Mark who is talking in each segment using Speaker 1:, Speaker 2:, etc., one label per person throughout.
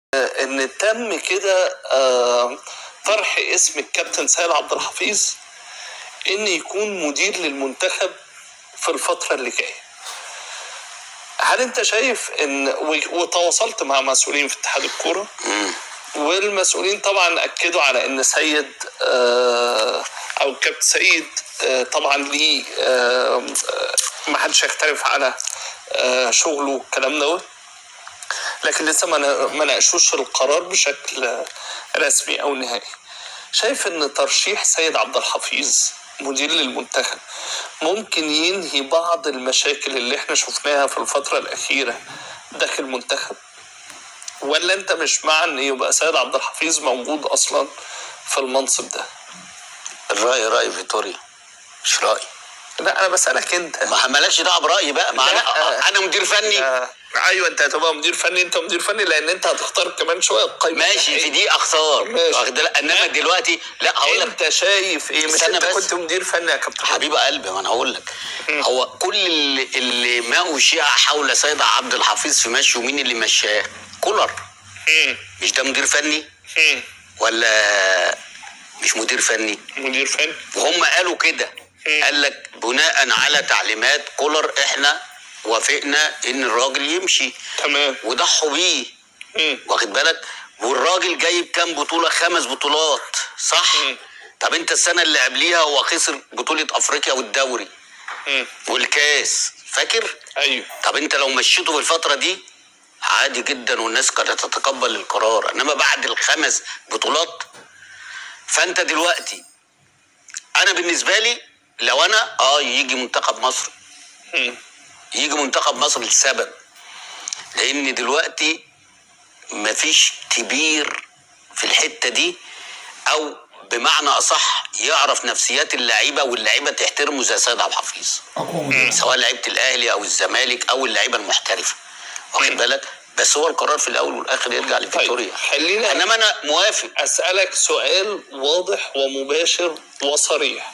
Speaker 1: ان تم كده آه، طرح اسم الكابتن سيد عبد الحفيظ ان يكون مدير للمنتخب في الفتره اللي جايه هل انت شايف ان و- وتواصلت مع مسؤولين في اتحاد الكوره والمسؤولين طبعا اكدوا على ان سيد آه، او كابتن سيد آه، طبعا ليه آه، آه، ما حدش يختلف على آه، شغله والكلام دوت لكن لسه ما نا- ما ناقشوش القرار بشكل آه، رسمي او نهائي شايف ان ترشيح سيد عبد الحفيظ مدير للمنتخب ممكن ينهي بعض المشاكل اللي احنا شفناها في الفترة الأخيرة داخل المنتخب ولا انت مش مع ان يبقى سيد عبد الحفيظ موجود اصلا في المنصب ده
Speaker 2: الرأي رأي فيتوريا مش رأي
Speaker 1: لا انا بسالك انت
Speaker 2: ما مالكش دعوه برأيي بقى ما
Speaker 1: لا.
Speaker 2: انا انا مدير فني
Speaker 1: آه، ايوه انت هتبقى مدير فني انت مدير فني لان انت هتختار كمان شويه القايمه
Speaker 2: ماشي في دي اخسار
Speaker 1: ماشي.
Speaker 2: واخد بالك؟ انما دلوقتي لا هقول لك
Speaker 1: انت شايف ايه مش
Speaker 2: استنى
Speaker 1: انت
Speaker 2: بس.
Speaker 1: كنت مدير فني يا كابتن
Speaker 2: حبيب قلبي ما انا هقول لك هو كل اللي, اللي ما اشيع حول سيد عبد الحفيظ في مشي ومين اللي مشاه كولر
Speaker 1: مم.
Speaker 2: مش ده مدير فني
Speaker 1: مم.
Speaker 2: ولا مش مدير فني
Speaker 1: مدير فني
Speaker 2: وهم قالوا كده
Speaker 1: مم.
Speaker 2: قال لك بناء على تعليمات كولر احنا وافقنا ان الراجل يمشي
Speaker 1: تمام
Speaker 2: وضحوا بيه
Speaker 1: مم.
Speaker 2: واخد بالك والراجل جايب كام بطولة خمس بطولات صح
Speaker 1: مم.
Speaker 2: طب انت السنة اللي قبليها هو خسر بطولة افريقيا والدوري
Speaker 1: مم.
Speaker 2: والكاس فاكر
Speaker 1: ايوه
Speaker 2: طب انت لو مشيته في الفترة دي عادي جدا والناس كانت تتقبل القرار انما بعد الخمس بطولات فانت دلوقتي انا بالنسبة لي لو انا اه يجي منتخب مصر
Speaker 1: مم.
Speaker 2: يجي منتخب مصر لسبب لان دلوقتي مفيش كبير في الحته دي او بمعنى اصح يعرف نفسيات اللعيبه واللعيبه تحترمه زي سيد عبد الحفيظ
Speaker 3: اقوى مدرب
Speaker 2: سواء لعيبه الاهلي او الزمالك او اللعيبه المحترفه واخد بالك بس هو القرار في الاول والاخر يرجع لفيكتوريا
Speaker 1: خلينا
Speaker 2: انما انا موافق
Speaker 1: أسألك سؤال واضح ومباشر وصريح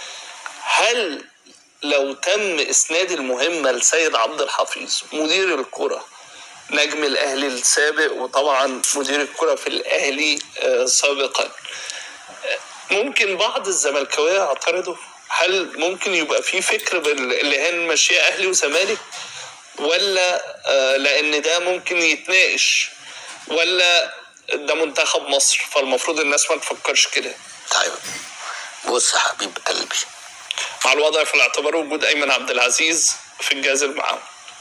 Speaker 1: هل لو تم إسناد المهمة لسيد عبد الحفيظ مدير الكرة نجم الأهلي السابق وطبعا مدير الكرة في الأهلي آه، سابقا آه، ممكن بعض الزملكاوية يعترضوا هل ممكن يبقى في فكر بال- اللي هي ماشية أهلي وزمالك ولا آه، لأن ده ممكن يتناقش ولا ده منتخب مصر فالمفروض الناس ما تفكرش كده
Speaker 2: طيب بص يا حبيب قلبي
Speaker 1: مع الوضع في الاعتبار وجود ايمن عبد العزيز في الجهاز المعاون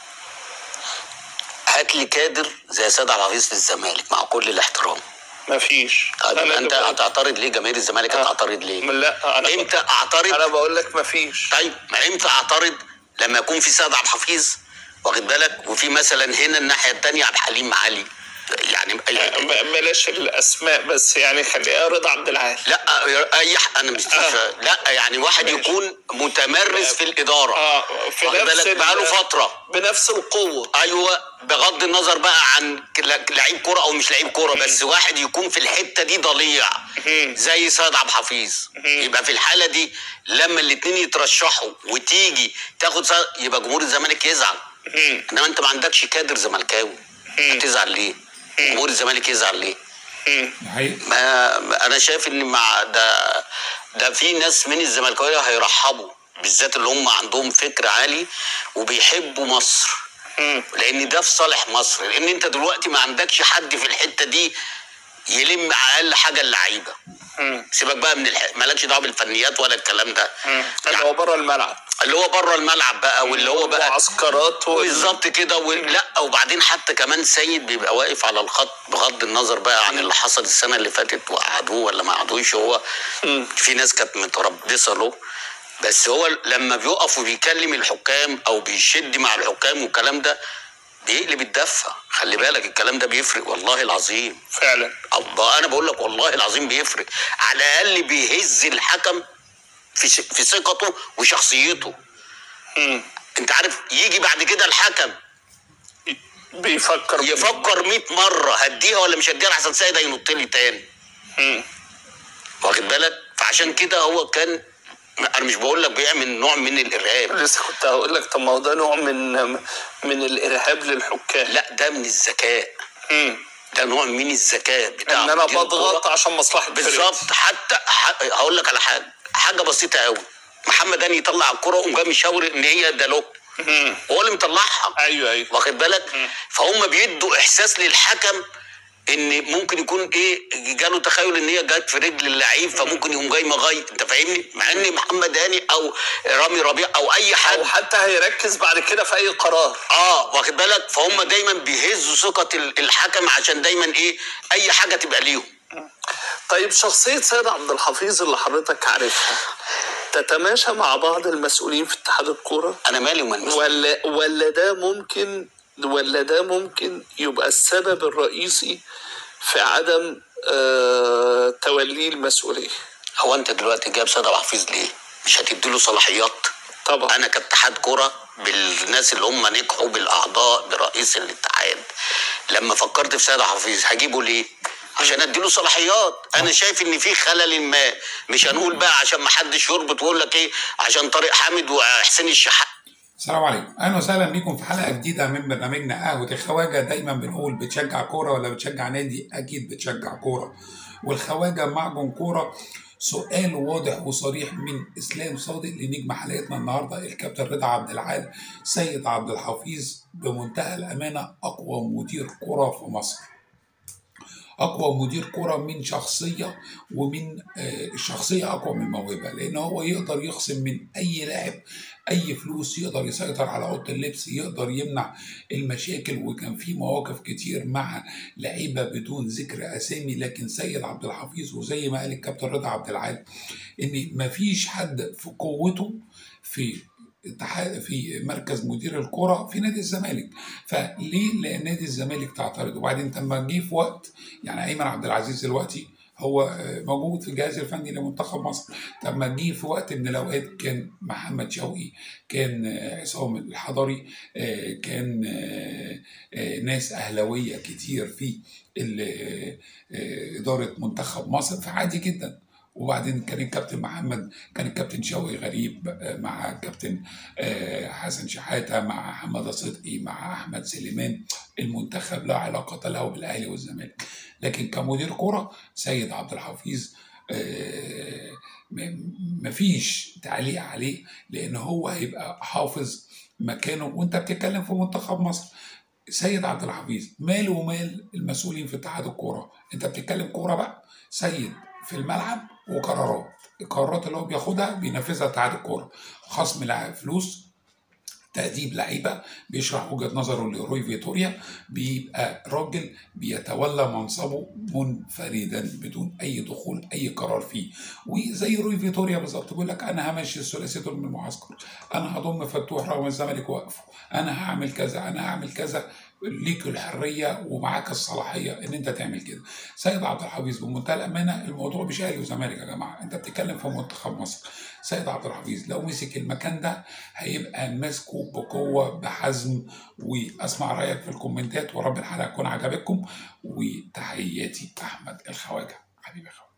Speaker 2: هات لي كادر زي سيد عبد الحفيظ في الزمالك مع كل الاحترام
Speaker 1: مفيش
Speaker 2: طيب
Speaker 1: أنا
Speaker 2: انت
Speaker 1: اللي بقول-
Speaker 2: هتعترض ليه جماهير الزمالك
Speaker 1: آه.
Speaker 2: هتعترض ليه
Speaker 1: لا انا
Speaker 2: امتى اعترض
Speaker 1: انا بقول لك مفيش
Speaker 2: طيب ما امتى اعترض لما يكون في سيد عبد الحفيظ واخد بالك وفي مثلا هنا الناحيه الثانيه عبد الحليم علي يعني
Speaker 1: ب- بلاش الاسماء بس يعني خليها رضا عبد العال
Speaker 2: لا اي ح- انا مش
Speaker 1: آه.
Speaker 2: لا يعني واحد
Speaker 1: ماشي.
Speaker 2: يكون متمرس في الاداره
Speaker 1: اه في
Speaker 2: واخد
Speaker 1: نفس
Speaker 2: بالك
Speaker 1: ال-
Speaker 2: بقاله فتره
Speaker 1: بنفس القوه
Speaker 2: ايوه بغض النظر بقى عن ك- لعيب كوره او مش لعيب كوره بس واحد يكون في الحته دي ضليع
Speaker 1: مم.
Speaker 2: زي سيد عبد الحفيظ يبقى في الحاله دي لما الاثنين يترشحوا وتيجي تاخد سيد يبقى جمهور الزمالك يزعل
Speaker 1: مم.
Speaker 2: انما انت ما عندكش كادر زملكاوي هتزعل ليه؟ جمهور الزمالك يزعل ليه؟
Speaker 1: مم.
Speaker 3: ده حقيقي
Speaker 2: ما ما انا شايف ان مع ده ده في ناس من الزملكاويه هيرحبوا بالذات اللي هم عندهم فكر عالي وبيحبوا مصر
Speaker 1: مم.
Speaker 2: لان ده في صالح مصر لان انت دلوقتي ما عندكش حد في الحته دي يلم اقل حاجه اللعيبه
Speaker 1: مم.
Speaker 2: سيبك بقى من الح... مالكش دعوه بالفنيات ولا الكلام ده
Speaker 1: مم. اللي هو بره الملعب
Speaker 2: اللي هو بره الملعب بقى واللي هو بقى
Speaker 1: معسكرات وال-
Speaker 2: بالظبط كده و... لا وبعدين حتى كمان سيد بيبقى واقف على الخط بغض النظر بقى عن اللي حصل السنه اللي فاتت وقعدوه ولا ما قعدوش هو
Speaker 1: مم.
Speaker 2: في ناس كانت متربصه له بس هو لما بيقف وبيكلم الحكام او بيشد مع الحكام والكلام ده بيقلب الدفه خلي بالك الكلام ده بيفرق والله العظيم
Speaker 1: فعلا
Speaker 2: الله انا بقول لك والله العظيم بيفرق على الاقل بيهز الحكم في ش- في ثقته وشخصيته
Speaker 1: مم.
Speaker 2: انت عارف يجي بعد كده الحكم
Speaker 1: بيفكر
Speaker 2: يفكر 100 مره هديها ولا مش هديها لحسن سيد هينط لي تاني
Speaker 1: مم.
Speaker 2: واخد بالك فعشان كده هو كان انا مش بقول لك بيعمل نوع من الارهاب
Speaker 1: لسه كنت هقول لك طب ما هو ده نوع من من الارهاب للحكام
Speaker 2: لا ده من الذكاء
Speaker 1: مم.
Speaker 2: ده كنوع من الذكاء بتاع
Speaker 1: ان انا
Speaker 2: مدير
Speaker 1: بضغط
Speaker 2: الكرة.
Speaker 1: عشان مصلحه
Speaker 2: بالظبط
Speaker 1: فرقتي.
Speaker 2: حتى ح- هقول لك على حاجه حاجه بسيطه قوي محمد هاني يطلع الكرة وقام جاي مشاور ان هي ده له
Speaker 1: مم.
Speaker 2: هو اللي مطلعها
Speaker 1: ايوه ايوه
Speaker 2: واخد بالك فهم بيدوا احساس للحكم ان ممكن يكون ايه جاله تخيل ان هي جت في رجل اللعيب فممكن يقوم جاي مغي انت فاهمني مع ان محمد هاني او رامي ربيع او اي حد
Speaker 1: او حتى هيركز بعد كده في اي قرار
Speaker 2: اه واخد بالك فهم دايما بيهزوا ثقه ال- الحكم عشان دايما ايه اي حاجه تبقى ليهم
Speaker 1: طيب شخصية سيد عبد الحفيظ اللي حضرتك عارفها تتماشى مع بعض المسؤولين في اتحاد الكورة
Speaker 2: انا مالي ومال المسؤول
Speaker 1: ولا ولا ده ممكن ولا ده ممكن يبقى السبب الرئيسي في عدم آه توليه المسؤولية
Speaker 2: هو انت دلوقتي جايب سيد عبد الحفيظ ليه؟ مش هتديله صلاحيات
Speaker 1: طبعا
Speaker 2: انا كاتحاد كوره بالناس اللي هم نجحوا بالاعضاء برئيس الاتحاد لما فكرت في سيد حفيظ هجيبه ليه عشان اديله صلاحيات انا شايف ان في خلل ما مش هنقول بقى عشان ما حدش يربط ويقول لك ايه عشان طارق حامد وحسين الشحات
Speaker 3: السلام عليكم اهلا وسهلا بكم في حلقه جديده من برنامجنا قهوه الخواجه دايما بنقول بتشجع كوره ولا بتشجع نادي اكيد بتشجع كوره والخواجه معجون كوره سؤال واضح وصريح من اسلام صادق لنجم حلقتنا النهارده الكابتن رضا عبد العال سيد عبد الحفيظ بمنتهى الامانه اقوى مدير كره في مصر اقوى مدير كره من شخصيه ومن آه، الشخصيه اقوى من الموهبه لان هو يقدر يخصم من اي لاعب اي فلوس يقدر يسيطر على اوضه اللبس يقدر يمنع المشاكل وكان في مواقف كتير مع لعيبه بدون ذكر اسامي لكن سيد عبد الحفيظ وزي ما قال الكابتن رضا عبد العال ان مفيش حد في قوته في اتحاد في مركز مدير الكرة في نادي الزمالك فليه لان نادي الزمالك تعترض وبعدين لما جه في وقت يعني ايمن عبد العزيز دلوقتي هو آه، موجود في الجهاز الفني لمنتخب مصر طب ما جه في وقت من الاوقات كان محمد شوقي كان آه، عصام الحضري آه، كان آه، آه، ناس اهلاويه كتير في ال- آه، آه، اداره منتخب مصر فعادي جدا وبعدين كان الكابتن محمد كان الكابتن شوقي غريب آه، مع الكابتن آه، حسن شحاته مع حماده صدقي مع احمد سليمان المنتخب لا علاقه له بالاهلي والزمالك لكن كمدير كره سيد عبد الحفيظ آه، م- مفيش تعليق عليه لان هو هيبقى حافظ مكانه وانت بتتكلم في منتخب مصر سيد عبد الحفيظ ماله ومال المسؤولين في اتحاد الكوره انت بتتكلم كوره بقى سيد في الملعب وقرارات القرارات اللي هو بياخدها بينفذها اتحاد الكوره خصم لاعب فلوس تأديب لعيبة بيشرح وجهة نظره لروي فيتوريا بيبقى راجل بيتولى منصبه منفردا بدون أي دخول أي قرار فيه وزي روي فيتوريا بالظبط بيقول لك أنا همشي الثلاثي دول من المعسكر أنا هضم فتوح رغم الزمالك وقفه أنا هعمل كذا أنا هعمل كذا ليك الحريه ومعاك الصلاحيه ان انت تعمل كده. سيد عبد الحفيظ بمنتهى الامانه الموضوع مش اهلي وزمالك يا جماعه، انت بتتكلم في منتخب مصر. سيد عبد الحفيظ لو مسك المكان ده هيبقى ماسكه بقوه بحزم واسمع رايك في الكومنتات ورب الحلقه تكون عجبتكم وتحياتي احمد الخواجه حبيبي يا خواجه.